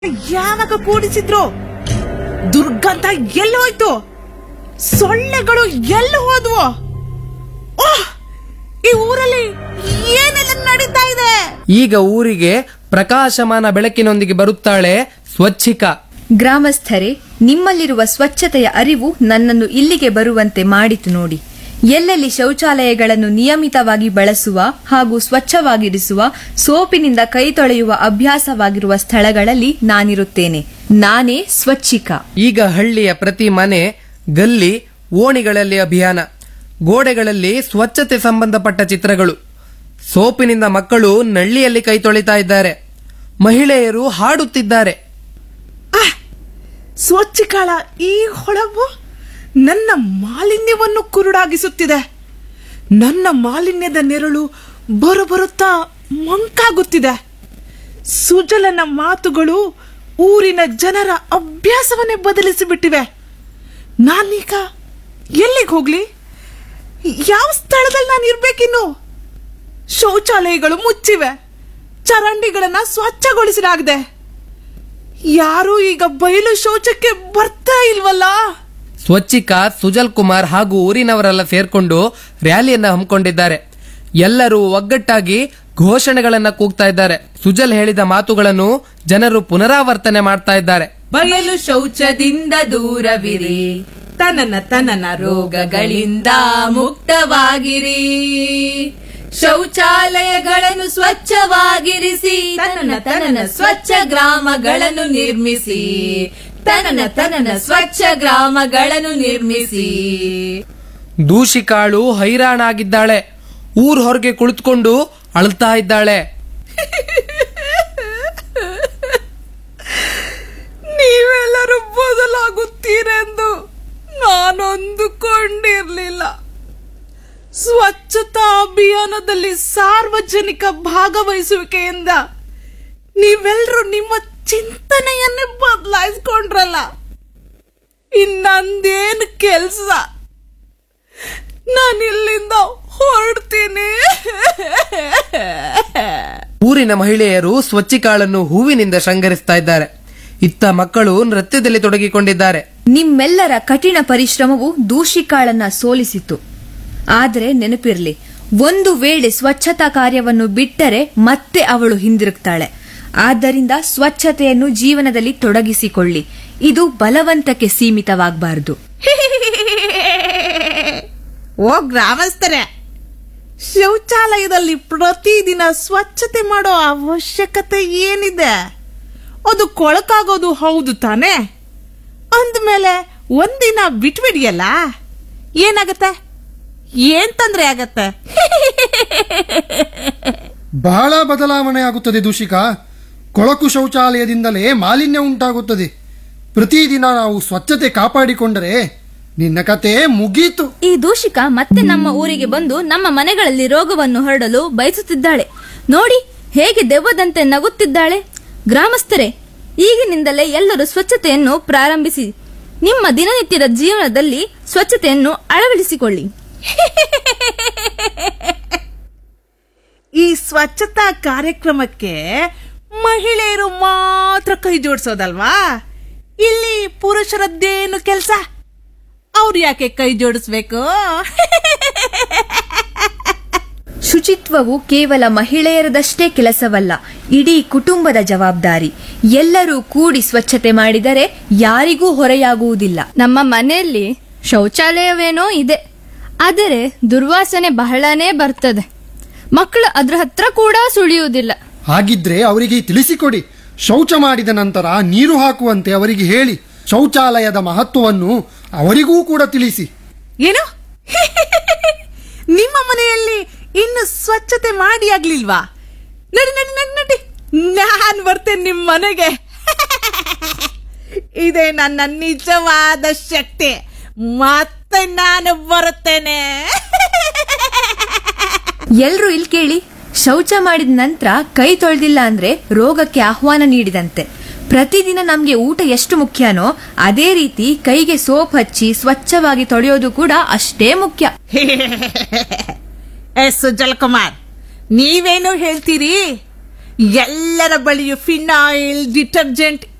ಯಾವಾಗ ಕೂಡಿಸಿದ್ರು ದುರ್ಗಂಧ ಎಲ್ಲಿ ಹೋಯ್ತು ಸೊಳ್ಳೆಗಳು ಎಲ್ಲಿ ಹೋದ್ವು ಓಹ್ ಈ ಊರಲ್ಲಿ ಏನೆಲ್ಲ ನಡೀತಾ ಇದೆ ಈಗ ಊರಿಗೆ ಪ್ರಕಾಶಮಾನ ಬೆಳಕಿನೊಂದಿಗೆ ಬರುತ್ತಾಳೆ ಸ್ವಚ್ಛಿಕಾ ಗ್ರಾಮಸ್ಥರೇ ನಿಮ್ಮಲ್ಲಿರುವ ಸ್ವಚ್ಛತೆಯ ಅರಿವು ನನ್ನನ್ನು ಇಲ್ಲಿಗೆ ಬರುವಂತೆ ಮಾಡಿತು ನೋಡಿ ಎಲ್ಲೆಲ್ಲಿ ಶೌಚಾಲಯಗಳನ್ನು ನಿಯಮಿತವಾಗಿ ಬಳಸುವ ಹಾಗೂ ಸ್ವಚ್ಛವಾಗಿರಿಸುವ ಸೋಪಿನಿಂದ ಕೈ ತೊಳೆಯುವ ಅಭ್ಯಾಸವಾಗಿರುವ ಸ್ಥಳಗಳಲ್ಲಿ ನಾನಿರುತ್ತೇನೆ ನಾನೇ ಸ್ವಚ್ಛಿಕಾ ಈಗ ಹಳ್ಳಿಯ ಪ್ರತಿ ಮನೆ ಗಲ್ಲಿ ಓಣಿಗಳಲ್ಲಿ ಅಭಿಯಾನ ಗೋಡೆಗಳಲ್ಲಿ ಸ್ವಚ್ಛತೆ ಸಂಬಂಧಪಟ್ಟ ಚಿತ್ರಗಳು ಸೋಪಿನಿಂದ ಮಕ್ಕಳು ನಳ್ಳಿಯಲ್ಲಿ ಕೈ ತೊಳಿತಾ ಇದ್ದಾರೆ ಮಹಿಳೆಯರು ಹಾಡುತ್ತಿದ್ದಾರೆ ಆಹ್! ಸ್ವಚ್ಛಿಕಾಳ ಈ ಹೊಳವು ನನ್ನ ಮಾಲಿನ್ಯವನ್ನು ಕುರುಡಾಗಿಸುತ್ತಿದೆ ನನ್ನ ಮಾಲಿನ್ಯದ ನೆರಳು ಬರುಬರುತ್ತಾ ಮಂಕಾಗುತ್ತಿದೆ ಸುಜಲನ ಮಾತುಗಳು ಊರಿನ ಜನರ ಅಭ್ಯಾಸವನ್ನೇ ಬದಲಿಸಿಬಿಟ್ಟಿವೆ ನಾನೀಗ ಎಲ್ಲಿಗೆ ಹೋಗ್ಲಿ ಯಾವ ಸ್ಥಳದಲ್ಲಿ ನಾನು ಇರ್ಬೇಕಿನ್ನು ಶೌಚಾಲಯಗಳು ಮುಚ್ಚಿವೆ ಚರಂಡಿಗಳನ್ನ ಸ್ವಚ್ಛಗೊಳಿಸಲಾಗಿದೆ ಯಾರೂ ಈಗ ಬಯಲು ಶೌಚಕ್ಕೆ ಬರ್ತಾ ಇಲ್ವಲ್ಲ ಸ್ವಚ್ಛಿಕಾ ಸುಜಲ್ ಕುಮಾರ್ ಹಾಗೂ ಊರಿನವರೆಲ್ಲ ಸೇರ್ಕೊಂಡು ರ್ಯಾಲಿಯನ್ನ ಹಮ್ಮಿಕೊಂಡಿದ್ದಾರೆ ಎಲ್ಲರೂ ಒಗ್ಗಟ್ಟಾಗಿ ಘೋಷಣೆಗಳನ್ನ ಕೂಗ್ತಾ ಇದ್ದಾರೆ ಸುಜಲ್ ಹೇಳಿದ ಮಾತುಗಳನ್ನು ಜನರು ಪುನರಾವರ್ತನೆ ಮಾಡ್ತಾ ಇದ್ದಾರೆ ಬಯಲು ಶೌಚದಿಂದ ದೂರವಿರಿ ತನನ ತನನ ರೋಗಗಳಿಂದ ಮುಕ್ತವಾಗಿರಿ ಶೌಚಾಲಯಗಳನ್ನು ಸ್ವಚ್ಛವಾಗಿರಿಸಿ ತನನ ತನನ ಸ್ವಚ್ಛ ಗ್ರಾಮಗಳನ್ನು ನಿರ್ಮಿಸಿ ತನನ ತನನ ಸ್ವಚ್ಛ ಗ್ರಾಮಗಳನ್ನು ನಿರ್ಮಿಸಿ ದೂಷಿಕಾಳು ಹೈರಾಣಾಗಿದ್ದಾಳೆ ಊರ್ ಹೊರಗೆ ಕುಳಿತುಕೊಂಡು ಅಳ್ತಾ ಇದ್ದಾಳೆ ನೀವೆಲ್ಲರೂ ಬದಲಾಗುತ್ತೀರೆಂದು ನಾನೊಂದುಕೊಂಡಿರ್ಲಿಲ್ಲ ಸ್ವಚ್ಛತಾ ಅಭಿಯಾನದಲ್ಲಿ ಸಾರ್ವಜನಿಕ ಭಾಗವಹಿಸುವಿಕೆಯಿಂದ ನೀವೆಲ್ಲರೂ ನಿಮ್ಮ ಚಿಂತನೆಯನ್ನೇ ಬದಲಾಯಿಸ್ಕೊಂಡ್ರಲ್ಲ ಇನ್ನಂದೇನು ಕೆಲ್ಸ ನಾನಿಲ್ಲಿಂದ ಹೊರಡ್ತೀನಿ ಊರಿನ ಮಹಿಳೆಯರು ಸ್ವಚ್ಛಿಕಾಳನ್ನು ಹೂವಿನಿಂದ ಶೃಂಗರಿಸ್ತಾ ಇದ್ದಾರೆ ಇತ್ತ ಮಕ್ಕಳು ನೃತ್ಯದಲ್ಲಿ ತೊಡಗಿಕೊಂಡಿದ್ದಾರೆ ನಿಮ್ಮೆಲ್ಲರ ಕಠಿಣ ಪರಿಶ್ರಮವು ದೂಷಿಕಾಳನ್ನ ಸೋಲಿಸಿತು ಆದರೆ ನೆನಪಿರ್ಲಿ ಒಂದು ವೇಳೆ ಸ್ವಚ್ಛತಾ ಕಾರ್ಯವನ್ನು ಬಿಟ್ಟರೆ ಮತ್ತೆ ಅವಳು ಹಿಂದಿರುಗ್ತಾಳೆ ಆದ್ದರಿಂದ ಸ್ವಚ್ಛತೆಯನ್ನು ಜೀವನದಲ್ಲಿ ತೊಡಗಿಸಿಕೊಳ್ಳಿ ಇದು ಬಲವಂತಕ್ಕೆ ಸೀಮಿತವಾಗಬಾರದು ಓ ಗ್ರಾಮಸ್ಥರೇ ಶೌಚಾಲಯದಲ್ಲಿ ಪ್ರತಿದಿನ ಸ್ವಚ್ಛತೆ ಮಾಡೋ ಅವಶ್ಯಕತೆ ಏನಿದೆ ಅದು ಕೊಳಕಾಗೋದು ಹೌದು ತಾನೇ ಅಂದ್ಮೇಲೆ ಒಂದಿನ ಬಿಟ್ಬಿಡಿಯಲ್ಲ ಏನಾಗತ್ತೆ ಏನ್ ತೊಂದ್ರೆ ಆಗತ್ತೆ ಬಹಳ ಬದಲಾವಣೆ ಆಗುತ್ತದೆ ದೂಷಿಕಾ ಕೊಳಕು ಶೌಚಾಲಯದಿಂದಲೇ ಮಾಲಿನ್ಯ ಉಂಟಾಗುತ್ತದೆ ಪ್ರತಿದಿನ ನಾವು ಸ್ವಚ್ಛತೆ ಕಾಪಾಡಿಕೊಂಡರೆ ನಿನ್ನ ಕತೆ ಮುಗೀತು ಈ ದೂಷಿಕ ಮತ್ತೆ ನಮ್ಮ ಊರಿಗೆ ಬಂದು ನಮ್ಮ ಮನೆಗಳಲ್ಲಿ ರೋಗವನ್ನು ಹರಡಲು ಬಯಸುತ್ತಿದ್ದಾಳೆ ನೋಡಿ ಹೇಗೆ ದೆವ್ವದಂತೆ ನಗುತ್ತಿದ್ದಾಳೆ ಗ್ರಾಮಸ್ಥರೇ ಈಗಿನಿಂದಲೇ ಎಲ್ಲರೂ ಸ್ವಚ್ಛತೆಯನ್ನು ಪ್ರಾರಂಭಿಸಿ ನಿಮ್ಮ ದಿನನಿತ್ಯದ ಜೀವನದಲ್ಲಿ ಸ್ವಚ್ಛತೆಯನ್ನು ಅಳವಡಿಸಿಕೊಳ್ಳಿ ಈ ಸ್ವಚ್ಛತಾ ಕಾರ್ಯಕ್ರಮಕ್ಕೆ ಮಹಿಳೆಯರು ಮಾತ್ರ ಕೈ ಜೋಡಿಸೋದಲ್ವಾ ಇಲ್ಲಿ ಪುರುಷರದ್ದೇನು ಕೆಲಸ ಅವ್ರು ಯಾಕೆ ಕೈ ಜೋಡಿಸ್ಬೇಕು ಶುಚಿತ್ವವು ಕೇವಲ ಮಹಿಳೆಯರದಷ್ಟೇ ಕೆಲಸವಲ್ಲ ಇಡೀ ಕುಟುಂಬದ ಜವಾಬ್ದಾರಿ ಎಲ್ಲರೂ ಕೂಡಿ ಸ್ವಚ್ಛತೆ ಮಾಡಿದರೆ ಯಾರಿಗೂ ಹೊರೆಯಾಗುವುದಿಲ್ಲ ನಮ್ಮ ಮನೆಯಲ್ಲಿ ಶೌಚಾಲಯವೇನೋ ಇದೆ ಆದರೆ ದುರ್ವಾಸನೆ ಬಹಳನೇ ಬರ್ತದೆ ಮಕ್ಕಳು ಅದ್ರ ಹತ್ರ ಕೂಡ ಸುಳಿಯುವುದಿಲ್ಲ ಹಾಗಿದ್ರೆ ಅವರಿಗೆ ತಿಳಿಸಿಕೊಡಿ ಶೌಚ ಮಾಡಿದ ನಂತರ ನೀರು ಹಾಕುವಂತೆ ಅವರಿಗೆ ಹೇಳಿ ಶೌಚಾಲಯದ ಮಹತ್ವವನ್ನು ಅವರಿಗೂ ಕೂಡ ತಿಳಿಸಿ ಏನು ನಿಮ್ಮ ಮನೆಯಲ್ಲಿ ಇನ್ನು ಸ್ವಚ್ಛತೆ ಮಾಡಿ ಆಗ್ಲಿಲ್ವಾ ನಡಿ ನಡಿ ನಡಿ ನಡಿ ನಾನ್ ಬರ್ತೇನೆ ನಿಮ್ ಮನೆಗೆ ಇದೇ ನನ್ನ ನಿಜವಾದ ಶಕ್ತಿ ಮತ್ತೆ ನಾನು ಬರುತ್ತೇನೆ ಎಲ್ರೂ ಇಲ್ಲಿ ಕೇಳಿ ಶೌಚ ಮಾಡಿದ ನಂತರ ಕೈ ತೊಳೆದಿಲ್ಲ ಅಂದ್ರೆ ರೋಗಕ್ಕೆ ಆಹ್ವಾನ ನೀಡಿದಂತೆ ಪ್ರತಿದಿನ ನಮ್ಗೆ ಊಟ ಎಷ್ಟು ಮುಖ್ಯನೋ ಅದೇ ರೀತಿ ಕೈಗೆ ಸೋಪ್ ಹಚ್ಚಿ ಸ್ವಚ್ಛವಾಗಿ ತೊಳೆಯೋದು ಕೂಡ ಅಷ್ಟೇ ಮುಖ್ಯ ಎ ಸುಜಲ್ ಕುಮಾರ್ ನೀವೇನು ಹೇಳ್ತೀರಿ ಎಲ್ಲರ ಬಳಿಯೂ ಫಿನಾಯಿಲ್ ಡಿಟರ್ಜೆಂಟ್